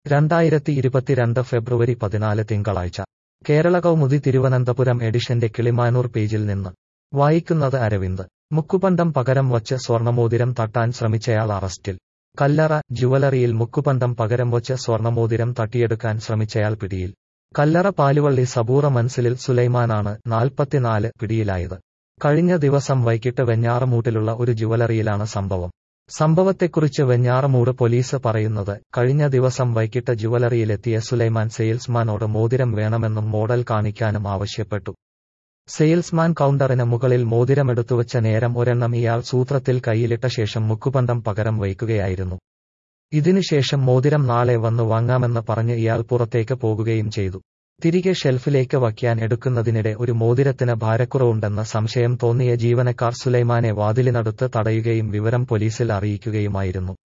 രണ്ടായിരത്തി ഇരുപത്തിരണ്ട് ഫെബ്രുവരി പതിനാല് തിങ്കളാഴ്ച കേരള കൗമുദി തിരുവനന്തപുരം എഡിഷന്റെ കിളിമാനൂർ പേജിൽ നിന്ന് വായിക്കുന്നത് അരവിന്ദ് മുക്കുപണ്ടം പകരം വച്ച് സ്വർണമോതിരം തട്ടാൻ ശ്രമിച്ചയാൾ അറസ്റ്റിൽ കല്ലറ ജുവലറിയിൽ മുക്കുപണ്ടം പകരം വച്ച് സ്വർണമോതിരം തട്ടിയെടുക്കാൻ ശ്രമിച്ചയാൾ പിടിയിൽ കല്ലറ പാലുവള്ളി സബൂറ മൻസിലിൽ സുലൈമാനാണ് നാൽപ്പത്തിനാല് പിടിയിലായത് കഴിഞ്ഞ ദിവസം വൈകിട്ട് വെഞ്ഞാറമൂട്ടിലുള്ള ഒരു ജുവലറിയിലാണ് സംഭവം സംഭവത്തെക്കുറിച്ച് വെഞ്ഞാറമൂട് പോലീസ് പറയുന്നത് കഴിഞ്ഞ ദിവസം വൈകിട്ട് ജുവലറിയിലെത്തിയ സുലൈമാൻ സെയിൽസ്മാനോട് മോതിരം വേണമെന്നും മോഡൽ കാണിക്കാനും ആവശ്യപ്പെട്ടു സെയിൽസ്മാൻ കൗണ്ടറിന് മുകളിൽ മോതിരമെടുത്തുവച്ച നേരം ഒരെണ്ണം ഇയാൾ സൂത്രത്തിൽ കൈയിലിട്ട ശേഷം മുക്കുപണ്ടം പകരം വയ്ക്കുകയായിരുന്നു ഇതിനുശേഷം മോതിരം നാളെ വന്നു വാങ്ങാമെന്ന് പറഞ്ഞ് ഇയാൾ പുറത്തേക്ക് പോകുകയും ചെയ്തു തിരികെ ഷെൽഫിലേക്ക് വയ്ക്കാൻ എടുക്കുന്നതിനിടെ ഒരു മോതിരത്തിന് ഭാരക്കുറവുണ്ടെന്ന സംശയം തോന്നിയ ജീവനക്കാർ സുലൈമാനെ വാതിലിനടുത്ത് തടയുകയും വിവരം പോലീസിൽ അറിയിക്കുകയുമായിരുന്നു